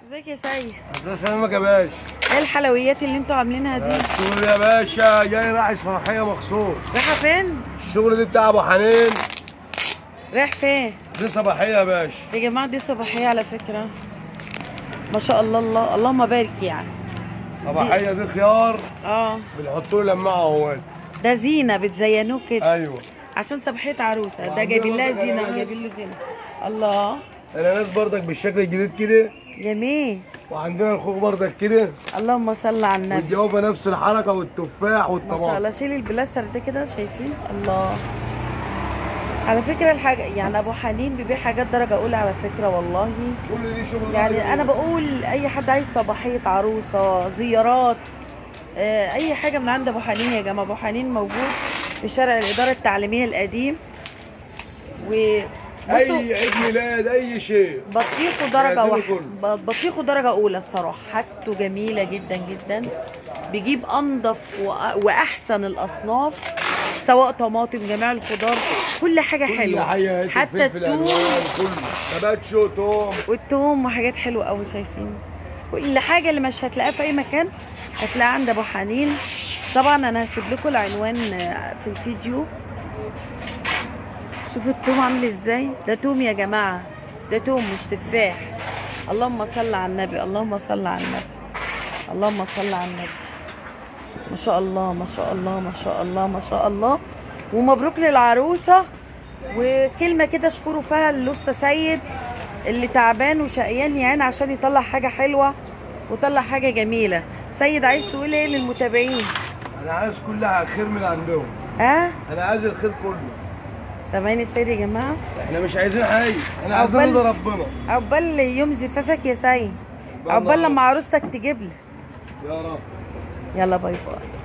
ازيك يا سيد الله يسلمك يا باشا ايه الحلويات اللي انتوا عاملينها دي الشغل يا باشا جاي راعي صلاحيه مخصوص رايحه فين الشغل دي بتاع ابو حنين رايح فين دي صباحيه يا باشا يا جماعه دي صباحيه على فكره ما شاء الله الله اللهم بارك يعني صباحيه دي خيار اه بنحط له لماعه اهوت ده زينه بتزينوه كده ايوه عشان صباحيه عروسه ده وعندنا جايبين لها برضك زينه أناناس. وجايبين له زينه الله الاناناس بردك بالشكل الجديد كده جميل وعندنا الخوخ بردك كده اللهم صل على النبي والجوافه نفس الحركه والتفاح ما شاء والطماطم الله شيلي البلاستر ده كده شايفين الله على فكره الحاجه يعني ابو حنين بيبيع حاجات درجه اولى على فكره والله كل دي شغل يعني انا بقول اي حد عايز صباحيه عروسه زيارات آه، اي حاجه من عند ابو حنين يا جماعه ابو حنين موجود في شارع الاداره التعليميه القديم و بصوا اي عيد ميلاد اي شيء بطيخه درجه عايزينه واحده كله. ب- بطيخه درجه اولى الصراحه حاجته جميله جدا جدا بيجيب انضف وأ- واحسن الاصناف سواء طماطم جميع الخضار كل حاجه كل حلوه حاجه حتى الفلفل التوم الوان كله تباتشو توم والثوم وحاجات حلوه قوي شايفين كل حاجه اللي مش هتلاقيها في اي مكان هتلاقيها عند ابو حنين طبعا انا هسيب لكم العنوان آه، في الفيديو شوفوا الثوم عامل ازاي ده توم يا جماعه ده توم مش تفاح اللهم صل على النبي اللهم صل على النبي اللهم صل على النبي ما شاء الله ما شاء الله ما شاء الله ما شاء الله ومبروك للعروسه وكلمه كده اشكروا فيها الاسطى سيد اللي تعبان وشقيان يعني عشان يطلع حاجه حلوه وطلع حاجه جميله سيد عايز تقول ايه للمتابعين انا عايز كلها خير من عندهم ها انا عايز الخير كله سامعين السيد يا جماعه احنا مش عايزين حاجه احنا عايزين عقبال- رضا ربنا عقبال يوم زفافك يا سيد الله عقبال الله. لما عروستك تجيب لك يا رب يلا باي باي